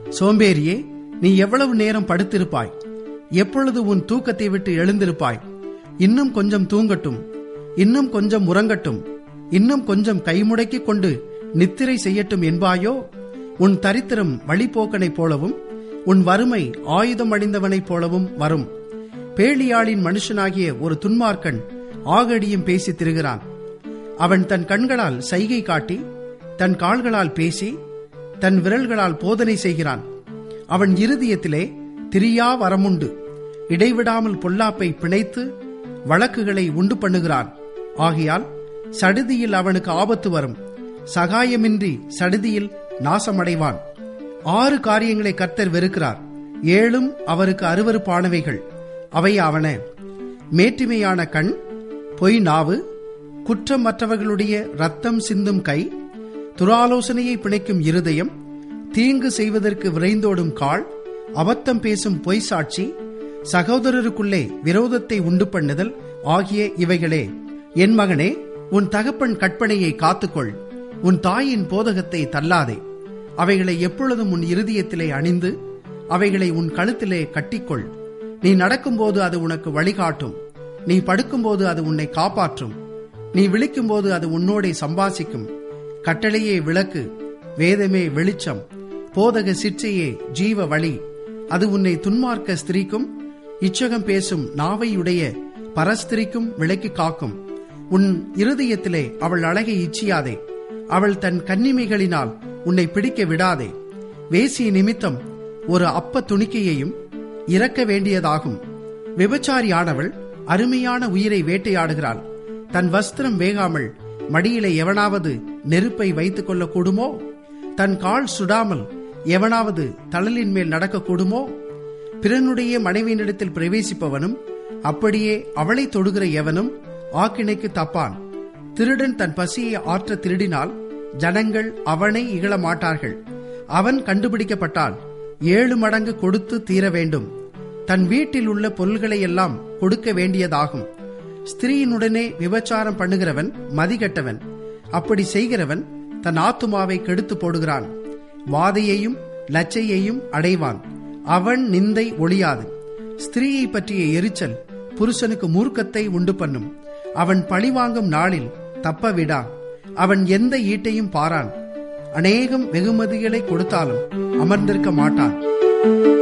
சோம்பேறியே நீ எவ்வளவு நேரம் படுத்திருப்பாய் எப்பொழுது உன் தூக்கத்தை விட்டு எழுந்திருப்பாய் இன்னும் கொஞ்சம் தூங்கட்டும் இன்னும் கொஞ்சம் உறங்கட்டும் இன்னும் கொஞ்சம் கைமுடக்கிக் கொண்டு நித்திரை செய்யட்டும் என்பாயோ உன் தரித்திரம் வழிபோக்கனைப் போலவும் உன் வறுமை ஆயுதம் அணிந்தவனைப் போலவும் வரும் பேளியாளின் மனுஷனாகிய ஒரு துன்மார்க்கன் ஆகடியும் பேசித் திரிகிறான் அவன் தன் கண்களால் சைகை காட்டி தன் கால்களால் பேசி தன் விரல்களால் போதனை செய்கிறான் அவன் இருதயத்திலே திரியா வரமுண்டு இடைவிடாமல் பொல்லாப்பை பிணைத்து வழக்குகளை உண்டு பண்ணுகிறான் ஆகையால் சடுதியில் அவனுக்கு ஆபத்து வரும் சகாயமின்றி சடுதியில் நாசமடைவான் ஆறு காரியங்களை கர்த்தர் வெறுக்கிறார் ஏழும் அவருக்கு அருவருப்பானவைகள் அவை அவன மேட்டிமையான கண் பொய் நாவு குற்றமற்றவர்களுடைய ரத்தம் சிந்தும் கை துராலோசனையை பிணைக்கும் இருதயம் தீங்கு செய்வதற்கு விரைந்தோடும் கால் அபத்தம் பேசும் பொய் சாட்சி சகோதரருக்குள்ளே விரோதத்தை உண்டு பண்ணுதல் ஆகிய இவைகளே என் மகனே உன் தகப்பன் கற்பனையை காத்துக்கொள் உன் தாயின் போதகத்தை தள்ளாதே அவைகளை எப்பொழுதும் உன் இருதயத்திலே அணிந்து அவைகளை உன் கழுத்திலே கட்டிக்கொள் நீ நடக்கும்போது அது உனக்கு வழிகாட்டும் நீ படுக்கும்போது அது உன்னை காப்பாற்றும் நீ விழிக்கும்போது அது உன்னோடே சம்பாசிக்கும் கட்டளையே விளக்கு வேதமே வெளிச்சம் போதக சிற்றையே ஜீவ வழி அது உன்னை துன்மார்க்க ஸ்திரீக்கும் இச்சகம் பேசும் நாவையுடைய பரஸ்திரிக்கும் விலக்கி காக்கும் உன் இருதயத்திலே அவள் அழகை இச்சியாதே அவள் தன் கன்னிமைகளினால் உன்னை பிடிக்க விடாதே வேசி நிமித்தம் ஒரு அப்ப துணிக்கையையும் இறக்க வேண்டியதாகும் விபச்சாரியானவள் அருமையான உயிரை வேட்டையாடுகிறாள் தன் வஸ்திரம் வேகாமல் மடியிலே எவனாவது நெருப்பை வைத்துக் கொள்ள கூடுமோ தன் கால் சுடாமல் எவனாவது தழலின் மேல் நடக்க கூடுமோ பிறனுடைய மனைவியினிடத்தில் பிரவேசிப்பவனும் அப்படியே அவளை தொடுகிற எவனும் ஆக்கினைக்கு தப்பான் திருடன் தன் பசியை ஆற்ற திருடினால் ஜனங்கள் அவனை இகழ மாட்டார்கள் அவன் கண்டுபிடிக்கப்பட்டால் ஏழு மடங்கு கொடுத்து தீர வேண்டும் தன் வீட்டில் உள்ள பொருள்களை எல்லாம் கொடுக்க வேண்டியதாகும் ஸ்திரீயினுடனே விபச்சாரம் பண்ணுகிறவன் மதிகட்டவன் அப்படி செய்கிறவன் தன் ஆத்துமாவை கெடுத்து போடுகிறான் வாதையையும் லச்சையையும் அடைவான் அவன் நிந்தை ஒளியாது ஸ்திரீயை பற்றிய எரிச்சல் புருஷனுக்கு மூர்க்கத்தை உண்டு பண்ணும் அவன் பழிவாங்கும் நாளில் தப்ப விடா அவன் எந்த ஈட்டையும் பாரான் அநேகம் வெகுமதிகளை கொடுத்தாலும் அமர்ந்திருக்க மாட்டான்